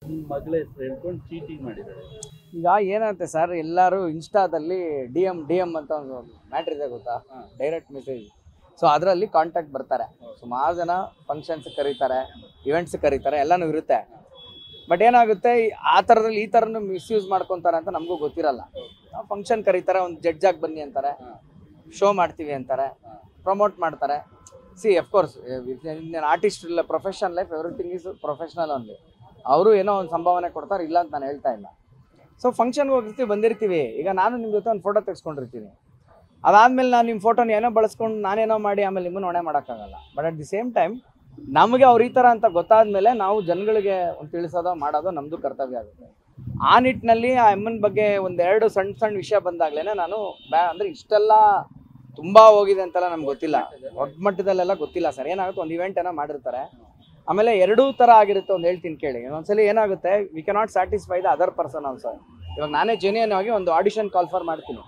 ನಿಮ್ಮ ಮಗಳ ಹೆಸರು ಹೇಳ್ಕೊಂಡು ಚೀಟಿಂಗ್ ಮಾಡಿದ್ದಾರೆ ಈಗ ಏನಾಗುತ್ತೆ ಸರ್ ಎಲ್ಲರೂ ಇನ್ಸ್ಟಾದಲ್ಲಿ ಡಿ ಎಮ್ ಡಿ ಎಮ್ ಅಂತ ಒಂದು ಮ್ಯಾಟ್ರ್ ಇದೆ ಗೊತ್ತಾ ಹಾ. ಡೈರೆಕ್ಟ್ ಮೆಸೇಜ್ ಸೊ ಅದರಲ್ಲಿ ಕಾಂಟ್ಯಾಕ್ಟ್ ಬರ್ತಾರೆ ಸುಮಾರು ಜನ ಫಂಕ್ಷನ್ಸ್ ಕರೀತಾರೆ ಇವೆಂಟ್ಸ್ ಕರೀತಾರೆ ಎಲ್ಲನೂ ಇರುತ್ತೆ ಬಟ್ ಏನಾಗುತ್ತೆ ಈ- ಆ ಥರದಲ್ಲಿ ಈ ಥರನೂ ಮಿಸ್ಯೂಸ್ ಮಾಡ್ಕೊತಾರೆ ಅಂತ ನಮಗೂ ಗೊತ್ತಿರಲ್ಲ ಫಂಕ್ಷನ್ ಕರೀತಾರೆ ಒಂದು ಜಡ್ಜ್ ಆಗಿ ಬನ್ನಿ ಅಂತಾರೆ ಹಾ. ಶೋ ಮಾಡ್ತೀವಿ ಅಂತಾರೆ ಹಾ. ಪ್ರಮೋಟ್ ಮಾಡ್ತಾರೆ ಸಿ ಕೋರ್ಸ್ ಆರ್ಟಿಸ್ಟ್ ಇಲ್ಲ profession life everything is professional only ಅವರು ಏನೋ ಒಂದು ಸಂಭಾವನೆ ಕೊಡ್ತಾರೆ ಇಲ್ಲ ಅಂತ ನಾನು ಹೇಳ್ತಾ ಇಲ್ಲ ಸೊ ಫಂಕ್ಷನ್ಗೆ ಹೋಗಿರ್ತೀವಿ ಬಂದಿರ್ತೀವಿ ಈಗ ನಾನು ನಿಮ್ಮ ಜೊತೆ ಒಂದು ಫೋಟೋ ತೆಗೆಸ್ಕೊಂಡಿರ್ತೀನಿ ಅದಾದ್ಮೇಲೆ ನಾನು ನಿಮ್ಮ ಫೋಟೋನ ಏನೋ ಬಳಸ್ಕೊಂಡು ನಾನೇನೋ ಮಾಡಿ ಆಮೇಲೆ ನಿಮ್ಮನ್ನು ಹೊಣೆ ಮಾಡೋಕ್ಕಾಗಲ್ಲ but at the same time ನಮಗೆ ಅವ್ರು ಈ ಥರ ಅಂತ ಗೊತ್ತಾದ್ಮೇಲೆ ನಾವು ಜನಗಳಿಗೆ ಒಂದು ತಿಳಿಸೋದೋ ಮಾಡೋದೋ ನಮ್ಮದು ಕರ್ತವ್ಯ ಆಗುತ್ತೆ ಆ ನಿಟ್ಟಿನಲ್ಲಿ ಆ ಅಮ್ಮನ ಬಗ್ಗೆ ಒಂದೆರಡು ಸಣ್ಣ ಸಣ್ಣ ವಿಷಯ ಬಂದಾಗಲೇ ನಾನು ಬ್ಯಾ ಅಂದರೆ ಇಷ್ಟೆಲ್ಲ ತುಂಬ ಹೋಗಿದೆ ಅಂತೆಲ್ಲ ನಮ್ಗೆ ಗೊತ್ತಿಲ್ಲ ದೊಡ್ಡ ಮಟ್ಟದಲ್ಲೆಲ್ಲ ಗೊತ್ತಿಲ್ಲ ಸರ್ ಏನಾಗುತ್ತೆ ಒಂದು ಇವೆಂಟ್ ಏನೋ ಮಾಡಿರ್ತಾರೆ ಆಮೇಲೆ ಎರಡೂ ಥರ ಆಗಿರುತ್ತೆ ಒಂದು ಹೇಳ್ತೀನಿ ಕೇಳಿ ಒಂದ್ಸಲಿ ಏನಾಗುತ್ತೆ we cannot satisfy the other person also ಇವಾಗ ನಾನೇ ಜೆನ್ಯನ್ ಆಗಿ ಒಂದು ಆಡಿಷನ್ ಕಾಲ್ ಫಾರ್ ಮಾಡ್ತೀನಿ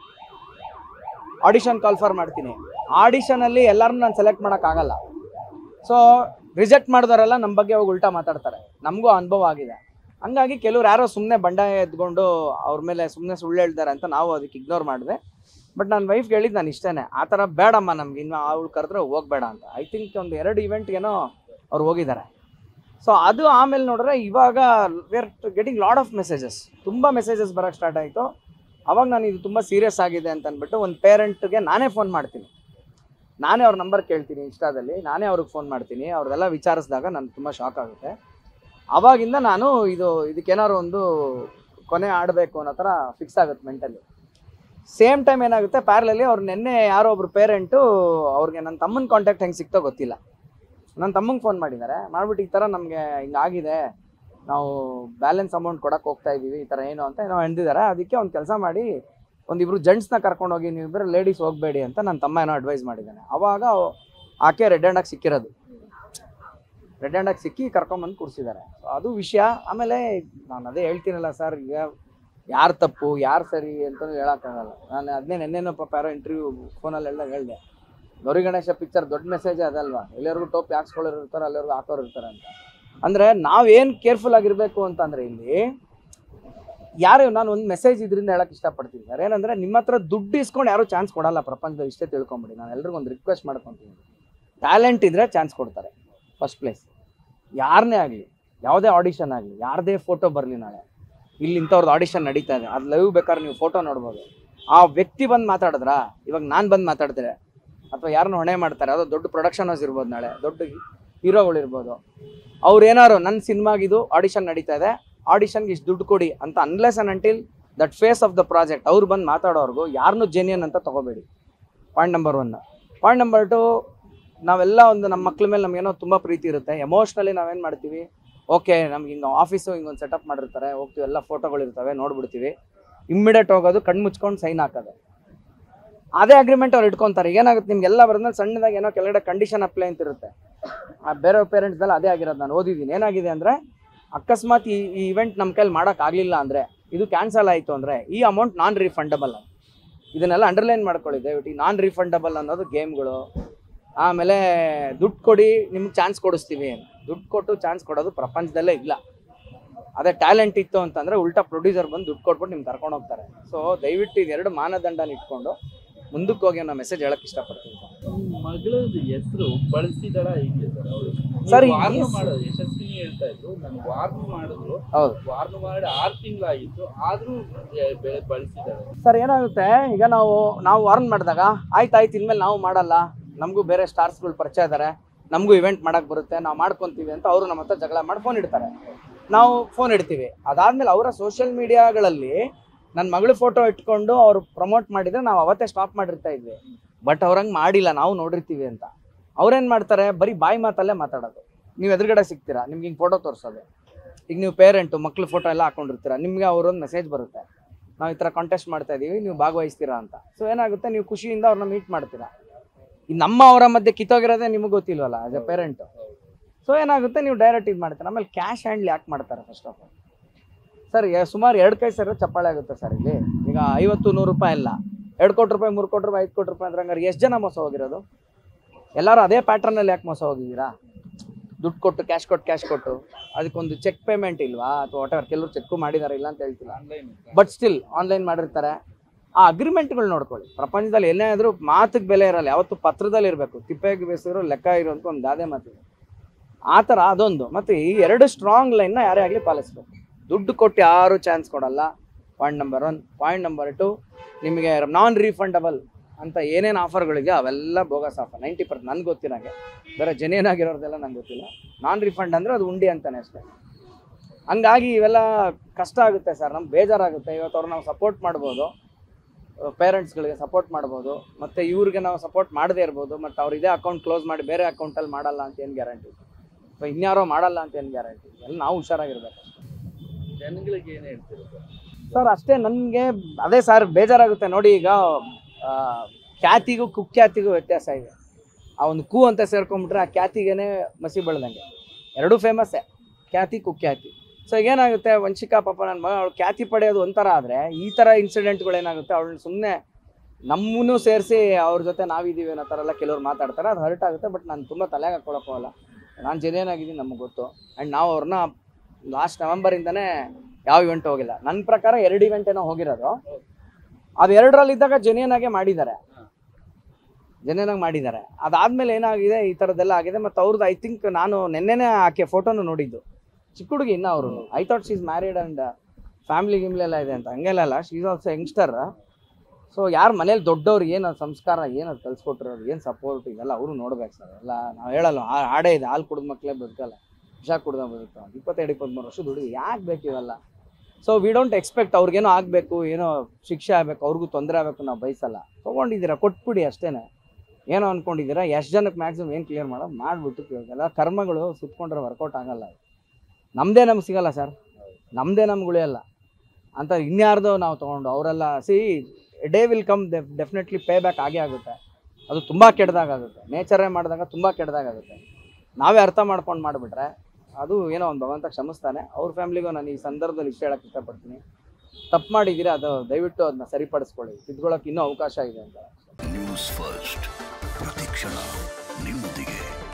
ಆಡಿಷನ್ ಕಾಲ್ ಫಾರ್ ಮಾಡ್ತೀನಿ ಆಡಿಷನಲ್ಲಿ ಎಲ್ಲರನ್ನೂ ನಾನು ಸೆಲೆಕ್ಟ್ ಮಾಡೋಕ್ಕಾಗಲ್ಲ ಸೊ ರಿಜೆಕ್ಟ್ ಮಾಡಿದವರೆಲ್ಲ ನಮ್ಮ ಬಗ್ಗೆ ಹೋಗಿ ಉಲ್ಟಾ ಮಾತಾಡ್ತಾರೆ ನಮಗೂ ಅನುಭವ ಆಗಿದೆ ಹಂಗಾಗಿ ಕೆಲವ್ರು ಯಾರೋ ಸುಮ್ಮನೆ ಬಂಡಾಯ ಎದ್ಕೊಂಡು ಅವ್ರ ಮೇಲೆ ಸುಮ್ಮನೆ ಸುಳ್ಳು ಹೇಳ್ತಾರೆ ಅಂತ ನಾವು ಅದಕ್ಕೆ ಇಗ್ನೋರ್ ಮಾಡಿದೆ ಬಟ್ ನನ್ನ ವೈಫ್ಗೆ ಹೇಳಿದ್ದು ನಾನು ಇಷ್ಟೇ ಆ ಥರ ಬೇಡಮ್ಮ ನಮ್ಗೆ ಇನ್ನು ಅವಳು ಕರೆದ್ರೆ ಹೋಗ್ಬೇಡ ಅಂತ ಐ ಥಿಂಕ್ ಒಂದು ಎರಡು ಇವೆಂಟ್ಗೇನೋ ಅವ್ರು ಹೋಗಿದ್ದಾರೆ ಸೊ ಅದು ಆಮೇಲೆ ನೋಡಿದ್ರೆ ಇವಾಗ we are getting load of messages ತುಂಬ ಮೆಸೇಜಸ್ ಬರೋಕ್ಕೆ ಸ್ಟಾರ್ಟ್ ಆಯಿತು ಅವಾಗ ನಾನು ಇದು ತುಂಬ ಸೀರಿಯಸ್ ಆಗಿದೆ ಅಂತ ಅಂದ್ಬಿಟ್ಟು ಒಂದು ಪೇರೆಂಟ್ಗೆ ನಾನೇ ಫೋನ್ ಮಾಡ್ತೀನಿ ನಾನೇ ಅವ್ರ ನಂಬರ್ ಕೇಳ್ತೀನಿ ಇನ್ಸ್ಟಾದಲ್ಲಿ ನಾನೇ ಅವ್ರಿಗೆ ಫೋನ್ ಮಾಡ್ತೀನಿ ಅವ್ರದೆಲ್ಲ ವಿಚಾರಿಸಿದಾಗ ನನಗೆ ತುಂಬ ಶಾಕ್ ಆಗುತ್ತೆ ಅವಾಗಿಂದ ನಾನು ಇದು ಇದಕ್ಕೇನಾದ್ರು ಒಂದು ಕೊನೆ ಆಡಬೇಕು ಅನ್ನೋ ಥರ ಫಿಕ್ಸ್ ಆಗುತ್ತೆ ಮೆಂಟಲಿ ಸೇಮ್ ಟೈಮ್ ಏನಾಗುತ್ತೆ ಪ್ಯಾರಲಲ್ಲಿ ಅವ್ರು ನಿನ್ನೆ ಯಾರೋ ಒಬ್ರು ಪೇರೆಂಟು ಅವ್ರಿಗೆ ನನ್ನ ತಮ್ಮನ ಕಾಂಟ್ಯಾಕ್ಟ್ ಹೆಂಗೆ ಸಿಕ್ತೋ ಗೊತ್ತಿಲ್ಲ ನನ್ನ ತಮ್ಮಂಗೆ ಫೋನ್ ಮಾಡಿದ್ದಾರೆ ಮಾಡ್ಬಿಟ್ಟು ಈ ಥರ ನಮಗೆ ಹಿಂಗಾಗಿದೆ ನಾವು ಬ್ಯಾಲೆನ್ಸ್ ಅಮೌಂಟ್ ಕೊಡಕ್ಕೆ ಹೋಗ್ತಾ ಇದ್ದೀವಿ ಈ ಥರ ಏನು ಅಂತ ಏನೋ ಅಂದಿದ್ದಾರೆ ಅದಕ್ಕೆ ಒಂದು ಕೆಲಸ ಮಾಡಿ ಒಂದಿಬ್ರು ಜೆಂಟ್ಸ್ನ ಕರ್ಕೊಂಡೋಗಿ ನೀವಿಬ್ಬರು ಲೇಡೀಸ್ ಹೋಗಬೇಡಿ ಅಂತ ನನ್ನ ತಮ್ಮ ಏನೋ ಅಡ್ವೈಸ್ ಮಾಡಿದ್ದಾನೆ ಅವಾಗ ಅವ್- ಆಕೆ ರೆಡ್ ಹ್ಯಾಂಡಾಗಿ ಸಿಕ್ಕಿರೋದು ರೆಡ್ ಹ್ಯಾಂಡಾಗಿ ಸಿಕ್ಕಿ ಕರ್ಕೊಂಬಂದು ಕೂರಿಸಿದ್ದಾರೆ ಅದು ವಿಷಯ ಆಮೇಲೆ ನಾನು ಅದೇ ಹೇಳ್ತೀನಲ್ಲ ಸರ್ ಈಗ ಯಾರು ತಪ್ಪು ಯಾರು ಸರಿ ಅಂತಲೂ ಹೇಳೋಕ್ಕಾಗಲ್ಲ ನಾನು ಅದನ್ನೇ ನೆನ್ನೆನೋ ಪಾಪ ಯಾರೋ ಇಂಟರ್ವ್ಯೂ ಫೋನಲ್ಲೆಲ್ಲ ಹೇಳಿದೆ ಗೌರಿ ಗಣೇಶ ಪಿಕ್ಚರ್ ದೊಡ್ಡ ಮೆಸೇಜ್ ಅದಲ್ವಾ ಎಲ್ಲರಿಗೂ ಟೋಪಿ ಹಾಕ್ಸ್ಕೊಳ್ಳೋರು ಇರ್ತಾರೆ ಎಲ್ಲರಿಗೂ ಹಾಕೋರು ಇರ್ತಾರೆ ಅಂತ ಅಂದರೆ ನಾವೇನು ಕೇರ್ಫುಲ್ ಆಗಿರಬೇಕು ಅಂತಂದರೆ ಇಲ್ಲಿ ಯಾರು ನಾನು ಒಂದು ಮೆಸೇಜ್ ಇದರಿಂದ ಹೇಳಕ್ಕೆ ಇಷ್ಟಪಡ್ತೀನಿ ಸರ್ ಏನಂದರೆ ನಿಮ್ಮ ಹತ್ರ ದುಡ್ಡು ಇಸ್ಕೊಂಡು ಯಾರೂ ಚಾನ್ಸ್ ಕೊಡಲ್ಲ ಪ್ರಪಂಚದಲ್ಲಿ ಇಷ್ಟೇ ತಿಳ್ಕೊಂಬಿಡಿ ನಾನು ಎಲ್ರಿಗೂ ಒಂದು ರಿಕ್ವೆಸ್ಟ್ ಮಾಡ್ಕೊತೀನಿ ಟ್ಯಾಲೆಂಟ್ ಇದ್ದರೆ ಚಾನ್ಸ್ ಕೊಡ್ತಾರೆ ಫಸ್ಟ್ ಪ್ಲೇಸ್ ಯಾರನ್ನೇ ಆಗಲಿ ಯಾವುದೇ ಆಡಿಷನ್ ಆಗಲಿ ಯಾರದೇ ಫೋಟೋ ಬರಲಿ ನಾಳೆ ಇಲ್ಲಿ ಇಂಥವ್ರದ್ದು ಆಡಿಷನ್ ನಡೀತಾ ಇದೆ ಅದು ಲೈವ್ ಬೇಕಾದ್ರೆ ನೀವು ಫೋಟೋ ನೋಡ್ಬೋದು ಆ ವ್ಯಕ್ತಿ ಬಂದು ಮಾತಾಡಿದ್ರಾ ಇವಾಗ ನಾನು ಬಂದು ಮಾತಾಡ್ತಾರೆ ಅಥವಾ ಯಾರನ್ನ ಹೊಣೆ ಮಾಡ್ತಾರೆ ಅದು ದೊಡ್ಡ ಪ್ರೊಡಕ್ಷನ್ ಹೌಸ್ ಇರ್ಬೋದು ನಾಳೆ ದೊಡ್ಡ ಹೀರೋಗಳು ಇರ್ಬೋದು ಅವ್ರು ಏನಾರು ನನ್ನ ಸಿನಿಮಾಗಿದು ಆಡಿಷನ್ ನಡೀತಾ ಇದೆ ಆಡಿಷನ್ಗೆ ಇಷ್ಟು ದುಡ್ಡು ಕೊಡಿ ಅಂತ unless and until that phase of the project ಅವ್ರು ಬಂದು ಮಾತಾಡೋರ್ಗು ಯಾರನ್ನೂ ಜೆನ್ಯನ್ ಅಂತ ತಗೋಬೇಡಿ point number one point number two ನಾವೆಲ್ಲ ಒಂದು ನಮ್ಮ ಮಕ್ಳ ಮೇಲೆ ನಮಗೇನೋ ತುಂಬ ಪ್ರೀತಿ ಇರುತ್ತೆ ಎಮೋಷ್ನಲಿ ನಾವೇನು ಮಾಡ್ತೀವಿ ಓಕೆ ನಮ್ಗೆ ಹಿಂಗೆ ಆಫೀಸು ಹಿಂಗೊಂದು ಸೆಟಪ್ ಮಾಡಿರ್ತಾರೆ ಹೋಗ್ತೀವಿ ಎಲ್ಲ ಫೋಟೋಗಳು ಇರ್ತವೆ ನೋಡ್ಬಿಡ್ತೀವಿ ಇಮ್ಮಿಡಿಯೇಟ್ ಹೋಗೋದು ಕಣ್ಣು ಮುಚ್ಕೊಂಡು ಸೈನ್ ಹಾಕೋದು ಅದೇ ಅಗ್ರಿಮೆಂಟ್ ಅವ್ರು ಇಟ್ಕೊಂತಾರೆ ಏನಾಗುತ್ತೆ ನಿಮ್ಗೆಲ್ಲ ಬರೋದ್ಮೇಲೆ ಸಣ್ಣದಾಗಿ ಏನೋ ಕೆಳಗಡೆ ಕಂಡೀಷನ್ ಅಪ್ಲೈ ಅಂತ ಇರುತ್ತೆ ಆ ಬೇರೆ ಪೇರೆಂಟ್ಸ್ದೆಲ್ಲ ಅದೇ ಆಗಿರೋದು ನಾನು ಓದಿದ್ದೀನಿ ಏನಾಗಿದೆ ಅಂದರೆ ಅಕಸ್ಮಾತ್ ಈ ಈ ಇವೆಂಟ್ ನಮ್ಮ ಕೈಲಿ ಮಾಡೋಕ್ಕಾಗಲಿಲ್ಲ ಅಂದರೆ ಇದು ಕ್ಯಾನ್ಸಲ್ ಆಯಿತು ಅಂದರೆ ಈ ಅಮೌಂಟ್ ನಾನ್ ರೀಫಂಡಬಲ್ ಇದನ್ನೆಲ್ಲ ಅಂಡರ್ಲೈನ್ ಮಾಡ್ಕೊಳ್ಳಿ ದಯವಿಟ್ಟು ನಾನ್ ರೀಫಂಡಬಲ್ ಅನ್ನೋದು ಗೇಮ್ಗಳು ಆಮೇಲೆ ದುಡ್ಡು ಕೊಡಿ ನಿಮ್ಗೆ ಚಾನ್ಸ್ ಕೊಡಿಸ್ತೀವಿ ದುಡ್ಡು ಕೊಟ್ಟು ಚಾನ್ಸ್ ಕೊಡೋದು ಪ್ರಪಂಚದಲ್ಲೇ ಇಲ್ಲ ಅದೇ ಟ್ಯಾಲೆಂಟ್ ಇತ್ತು ಅಂತಂದರೆ ಉಲ್ಟಾ ಪ್ರೊಡ್ಯೂಸರ್ ಬಂದು ದುಡ್ಡು ಕೊಟ್ಬಿಟ್ಟು ನಿಮ್ಗೆ ಕರ್ಕೊಂಡು ಹೋಗ್ತಾರೆ ಸೊ ದಯವಿಟ್ಟು ಇದೆರಡು ಮಾನದಂಡನ ಇಟ್ಕೊಂಡು ಮುಂದಕ್ಕೆ ಹೋಗಿ ಅನ್ನೋ ಮೆಸೇಜ್ ಹೇಳಕ್ಕೆ ಇಷ್ಟಪಡ್ತೀನಿ ನಿಮ್ಮ ಮಗಳದ್ದು ಹೆಸರು ಬಳಸಿದಳ ಹಿಂಗೆ ಸರ್ ಅವರು Sir, ಈ- ವಾರ್ನು ಮಾಡೋದು ಯಶಸ್ವಿನಿ ಹೇಳ್ತಾ ಇದ್ರು ನಾನು ವಾರ್ನು ಮಾಡಿದ್ರು ಹೌದು ವಾರ್ನು ಮಾಡಿ ಆರು ತಿಂಗಳಾಗಿತ್ತು ಆದ್ರೂ ಬೆಳೆ ಬಳಸಿದಾಳೆ ಸರ್ ಏನಾಗುತ್ತೆ ಈಗ ನಾವು ನಾವು ವಾರ್ನ್ ಮಾಡಿದಾಗ ಆಯ್ತು ಆಯ್ತು ಇನ್ಮೇಲೆ ನಾವು ಮಾಡಲ್ಲ ನಮಗೂ ಬೇರೆ ಸ್ಟಾರ್ಸ್ಗಳು ಪರಿಚಯ ಇದ್ದಾರೆ ನಮಗೂ ಇವೆಂಟ್ ಮಾಡಕ್ಕೆ ಬರುತ್ತೆ ನಾವು ಮಾಡ್ಕೊತೀವಿ ಅಂತ ಅವರು ನಮ್ಮ ಹತ್ರ ಜಗಳ ಮಾಡಿ ಫೋನ್ ಇಡ್ತಾರೆ ನಾವು ಫೋನ್ ಇಡ್ತೀವಿ ಅದಾದ್ಮೇಲೆ ಅವರ ಸೋಷಿಯಲ್ ಮೀಡಿಯಾಗಳಲ್ಲಿ ನನ್ನ ಮಗಳು ಫೋಟೋ ಇಟ್ಕೊಂಡು ಅವ್ರು ಪ್ರಮೋಟ್ ಮಾಡಿದ್ರೆ ನಾವು ಅವತ್ತೇ ಸ್ಟಾಪ್ ಮಾಡಿರ್ತಾ ಇದ್ವಿ ಬಟ್ ಅವ್ರಂಗೆ ಮಾಡಿಲ್ಲ ನಾವು ನೋಡಿರ್ತೀವಿ ಅಂತ ಅವ್ರೇನು ಮಾಡ್ತಾರೆ ಬರೀ ಬಾಯಿ ಮಾತಲ್ಲೇ ಮಾತಾಡೋದು ನೀವು ಎದುರುಗಡೆ ಸಿಗ್ತೀರಾ ನಿಮ್ಗೆ ಹಿಂಗೆ ಫೋಟೋ ತೋರಿಸೋದು ಈಗ ನೀವು ಪೇರೆಂಟು ಮಕ್ಳು ಫೋಟೋ ಎಲ್ಲ ಹಾಕೊಂಡಿರ್ತೀರಾ ನಿಮಗೆ ಅವರೊಂದು ಮೆಸೇಜ್ ಬರುತ್ತೆ ನಾವು ಈ ಥರ ಕಾಂಟೆಸ್ಟ್ ಮಾಡ್ತಾ ಇದ್ದೀವಿ ನೀವು ಭಾಗವಹಿಸ್ತೀರಾ ಅಂತ ಸೊ ಏನಾಗುತ್ತೆ ನೀವು ಖುಷಿಯಿಂದ ಅವ್ರನ್ನ ಮೀಟ್ ಮಾಡ್ತೀರಾ ಈ ನಮ್ಮ ಅವರ ಮಧ್ಯೆ ಕಿತ್ತೋಗಿರೋದೇ ನಿಮಗೆ ಗೊತ್ತಿಲ್ವಲ್ಲ ಆಸ್ ಎ ಪೇರೆಂಟು ಸೊ ಏನಾಗುತ್ತೆ ನೀವು ಡೈರೆಕ್ಟ್ ಇದು ಮಾಡ್ತೀರಾ ಆಮೇಲೆ ಕ್ಯಾಶ್ ಹ್ಯಾಂಡ್ಲ್ ಯಾಕೆ ಮಾಡ್ತಾರೆ ಫಸ್ಟ್ ಆಫ್ ಆಲ್ ಸರ್ ಸುಮಾರು ಎರಡು ಕೈ ಸರ್ ಚಪ್ಪಾಳೆ ಆಗುತ್ತೆ ಸರ್ ಇಲ್ಲಿ ಈಗ ಐವತ್ತು ನೂರು ರೂಪಾಯಿ ಇಲ್ಲ ಎರಡು ಕೋಟಿ ರೂಪಾಯಿ ಮೂರು ಕೋಟಿ ರೂಪಾಯಿ ಐದು ಕೋಟಿ ರೂಪಾಯಿ ಅಂದ್ರೆ ಹಂಗಾರೆ ಎಷ್ಟು ಜನ ಮೋಸ ಹೋಗಿರೋದು ಎಲ್ಲರೂ ಅದೇ ಪ್ಯಾಟ್ರನಲ್ಲಿ ಯಾಕೆ ಮೋಸ ಹೋಗಿದ್ದೀರಾ ದುಡ್ಡು ಕೊಟ್ಟು ಕ್ಯಾಶ್ ಕೊಟ್ಟು ಕ್ಯಾಶ್ ಕೊಟ್ಟು ಅದಕ್ಕೊಂದು ಚೆಕ್ ಪೇಮೆಂಟ್ ಇಲ್ವಾ ಅಥವಾ ವಾಟ್ ಕೆಲವರು ಚೆಕ್ಕು ಮಾಡಿದ್ದಾರೆ ಇಲ್ಲ ಅಂತ ಹೇಳ್ತಿಲ್ಲ ಆನ್ಲೈನ್ ಬಟ್ ಸ್ಟಿಲ್ ಆನ್ಲೈನ್ ಮಾಡಿರ್ತಾರೆ ಆ ಅಗ್ರಿಮೆಂಟ್ಗಳು ನೋಡ್ಕೊಳ್ಳಿ ಪ್ರಪಂಚದಲ್ಲಿ ಏನೇ ಆದರೂ ಮಾತಿಗೆ ಬೆಲೆ ಇರಲ್ಲ ಯಾವತ್ತು ಪತ್ರದಲ್ಲಿ ಇರಬೇಕು ತಿಪ್ಪೆಗೆ ಬೇಸಿರೋ ಲೆಕ್ಕ ಇರುವಂತ ಒಂದು ಗಾದೆ ಮಾತಿದೆ ಆ ಥರ ಅದೊಂದು ಮತ್ತು ಈ ಎರಡು ಸ್ಟ್ರಾಂಗ್ ಲೈನ್ನ ಯಾರೇ ಆಗಲಿ ಪಾಲಿಸ್ಬೇಕು ದುಡ್ಡು ಕೊಟ್ಟು ಯಾರು ಚಾನ್ಸ್ ಕೊಡಲ್ಲ point number one point number two ನಿಮಗೆ ನಾನ್ ರೀಫಂಡಬಲ್ ಅಂತ ಏನೇನು ಆಫರ್ಗಳಿದೆ ಅವೆಲ್ಲ ಬೋಗಸ್ ಆಫರ್ ನೈಂಟಿ ಪರ್ಸೆಂಟ್ ನನಗೆ ಗೊತ್ತಿರಂಗೆ ಬೇರೆ ಜೆನ್ಯೂನ್ ಆಗಿರೋದೆಲ್ಲ ನಂಗೆ ಗೊತ್ತಿಲ್ಲ ನಾನ್ ರಿಫಂಡ್ ಅಂದರೆ ಅದು ಉಂಡಿ ಅಂತಾನೆ ಅಷ್ಟೇ ಹಂಗಾಗಿ ಇವೆಲ್ಲ ಕಷ್ಟ ಆಗುತ್ತೆ ಸರ್ ನಮ್ಗೆ ಬೇಜಾರಾಗುತ್ತೆ ಇವತ್ತು ಅವ್ರು ನಾವು ಸಪೋರ್ಟ್ ಮಾಡ್ಬೋದು ಪೇರೆಂಟ್ಸ್ಗಳಿಗೆ ಸಪೋರ್ಟ್ ಮಾಡ್ಬೋದು ಮತ್ತು ಇವ್ರಿಗೆ ನಾವು ಸಪೋರ್ಟ್ ಮಾಡದೇ ಇರ್ಬೋದು ಮತ್ತು ಅವ್ರು ಇದೇ ಅಕೌಂಟ್ ಕ್ಲೋಸ್ ಮಾಡಿ ಬೇರೆ ಅಕೌಂಟಲ್ಲಿ ಮಾಡಲ್ಲ ಅಂತ ಏನು ಗ್ಯಾರಂಟಿ ಅಥವಾ ಇನ್ಯಾರೋ ಮಾಡಲ್ಲ ಅಂತ ಏನು ಗ್ಯಾರಂಟಿ ಎಲ್ಲ ನಾವು ಹುಷಾರಾಗಿರ್ಬೇಕು ಜನಗಳಿಗೆ ಏನ್ ಹೇಳ್ತೀರಾ ಸರ್ ಸರ್ ಅಷ್ಟೇ ನನಗೆ ಅದೇ ಸರ್ ಬೇಜಾರಾಗುತ್ತೆ ನೋಡಿ ಈಗ ಆ, ಖ್ಯಾತಿಗೂ ಕುಖ್ಯಾತಿಗೂ ವ್ಯತ್ಯಾಸ ಇದೆ ಆ ಒಂದು ಕು ಅಂತ ಸೇರ್ಕೊಂಡ್ಬಿಟ್ರೆ ಆ ಖ್ಯಾತಿಗೇನೆ ಮಸಿ ಬೆಳ್ದಂಗೆ ಎರಡೂ ಫೇಮಸ್ಸೇ ಖ್ಯಾತಿ ಕುಖ್ಯಾತಿ ಸೊ ಏನಾಗುತ್ತೆ ವಂಶಿಕಾ ಪಾಪ ನನ್ನ ಮಗ ಅವಳು ಖ್ಯಾತಿ ಪಡೆಯೋದು ಒಂಥರ ಆದರೆ ಈ ಥರ ಇನ್ಸಿಡೆಂಟ್ಗಳೇನಾಗುತ್ತೆ ಅವಳನ್ನ ಸುಮ್ಮನೆ ನಮ್ಮನ್ನು ಸೇರಿಸಿ ಅವ್ರ ಜೊತೆ ನಾವಿದ್ದೀವಿ ಅನ್ನೋ ಥರ ಎಲ್ಲ ಕೆಲವ್ರು ಮಾತಾಡ್ತಾರೆ ಅದು ಹರ್ಟ್ ಆಗುತ್ತೆ ಬಟ್ ನಾನು ತುಂಬ ತಲೆಗೆ ಹಾಕ್ಕೊಳಕ್ಕೆ ಹೋಗಲ್ಲ ನಾನು ಜೆನ್ಯನ್ ಆಗಿದ್ದೀನಿ ನಮಗೆ ಗೊತ್ತು ಆ್ಯಂಡ್ ನಾವು ಅವ್ರನ್ನ ಲಾಸ್ಟ್ ನವೆಂಬರಿಂದನೇ ಯಾವ ಇವೆಂಟ್ ಹೋಗಿಲ್ಲ ನನ್ನ ಪ್ರಕಾರ ಎರಡು ಇವೆಂಟ್ ಏನೋ ಹೋಗಿರೋದು ಅದು ಎರಡರಲ್ಲಿದ್ದಾಗ ಜೆನ್ಯನ್ ಆಗೇ ಮಾಡಿದ್ದಾರೆ ಜೆನ್ಯನ್ ಆಗಿ ಮಾಡಿದ್ದಾರೆ ಅದಾದ್ಮೇಲೆ ಏನಾಗಿದೆ ಈ ಥರದ್ದೆಲ್ಲ ಆಗಿದೆ ಮತ್ತು ಅವ್ರದ್ದು ಐ ಥಿಂಕ್ ನಾನು ನೆನ್ನೆನೇ ಆಕೆ ಫೋಟೋನು ನೋಡಿದ್ದು ಚಿಕ್ಕ ಹುಡುಗಿ ಇನ್ನ ಅವರು I thought she's married and family ಗಿಮ್ಲಿ ಎಲ್ಲ ಇದೆ ಅಂತ ಹಂಗೆಲ್ಲ ಅಲ್ಲ ಶೀಸ್ ಆಲ್ಸೋ ಯಂಗ್ಸ್ಟರ್ ಸೊ ಯಾರು ಮನೇಲಿ ದೊಡ್ಡವ್ರು ಏನು ಸಂಸ್ಕಾರ ಏನು ಅದು ಕಲ್ಸ್ಕೊಟ್ಟಿರೋರು ಏನು ಸಪೋರ್ಟ್ ಇದೆಲ್ಲ ಅವರು ನೋಡ್ಬೇಕು ಸರ್ ಎಲ್ಲ ನಾವು ಹೇಳಲ್ಲ ಆ ಹಾಡೇ ಇದೆ ಹಾಲು ಕುಡಿದ ಮಕ್ಕಳೇ ಬದುಕಲ್ಲ ವಿಷ ಕುಡ್ದ ಬದುಕು ಇಪ್ಪತ್ತೆರಡು ಇಪ್ಪತ್ತ್ಮೂರು ವರ್ಷದ ಹುಡುಗಿ ಯಾಕೆ ಬೇಕು ಇವೆಲ್ಲ ಸೊ ವಿ ಡೋಂಟ್ ಎಕ್ಸ್ಪೆಕ್ಟ್ ಅವ್ರಿಗೇನೋ ಆಗಬೇಕು ಏನೋ ಶಿಕ್ಷೆ ಆಗಬೇಕು ಅವ್ರಿಗೂ ತೊಂದರೆ ಆಗಬೇಕು ನಾವು ಬಯಸಲ್ಲ ತೊಗೊಂಡಿದ್ದೀರಾ ಕೊಟ್ಬಿಡಿ ಅಷ್ಟೇ ಏನೋ ಅಂದ್ಕೊಂಡಿದ್ದೀರಾ ಎಷ್ಟು ಜನಕ್ಕೆ ಮ್ಯಾಕ್ಸಿಮಮ್ ಏನು ಕ್ಲಿಯರ್ ಮಾಡೋದು ಮಾಡಿಬಿಟ್ಟು ಎಲ್ಲ ಕರ್ಮಗಳು ಸುತ್ಕೊಂಡ್ರೆ ವರ್ಕೌಟ್ ಆಗಲ್ಲ ನಮ್ಮದೇ ನಮ್ಗೆ ಸಿಗಲ್ಲ ಸರ್ ನಮ್ಮದೇ ನಮ್ಗೆ ಉಳಿಯಲ್ಲ ಅಂತ ಇನ್ಯಾರ್ದೋ ನಾವು ತೊಗೊಂಡು ಅವರೆಲ್ಲ see day will come definitely pay back ಆಗೇ ಆಗುತ್ತೆ ಅದು ತುಂಬ ಕೆಟ್ಟದಾಗುತ್ತೆ ನೇಚರೇ ಮಾಡಿದಾಗ ತುಂಬ ಕೆಟ್ಟದಾಗುತ್ತೆ ನಾವೇ ಅರ್ಥ ಮಾಡ್ಕೊಂಡು ಮಾಡಿಬಿಟ್ರೆ ಅದು ಏನೋ ಒಂದು ಭಗವಂತ ಕ್ಷಮಿಸ್ತಾನೆ ಅವ್ರ ಫ್ಯಾಮ್ಲಿಗೂ ನಾನು ಈ ಸಂದರ್ಭದಲ್ಲಿ ಇಷ್ಟ ಹೇಳಕ್ಕೆ ಇಷ್ಟಪಡ್ತೀನಿ ತಪ್ಪು ಮಾಡಿದ್ದೀರಾ ಅದು ದಯವಿಟ್ಟು ಅದನ್ನ ಸರಿಪಡಿಸ್ಕೊಳ್ಳಿ ತಿದ್ಕೊಳ್ಳೋಕೆ ಇನ್ನೂ ಅವಕಾಶ ಇದೆ ಅಂತ ನ್ಯೂಸ್ ಫಸ್ಟ್ ಪ್ರತಿಕ್ಷಣ ನಿಮ್ಮೊಂದಿಗೆ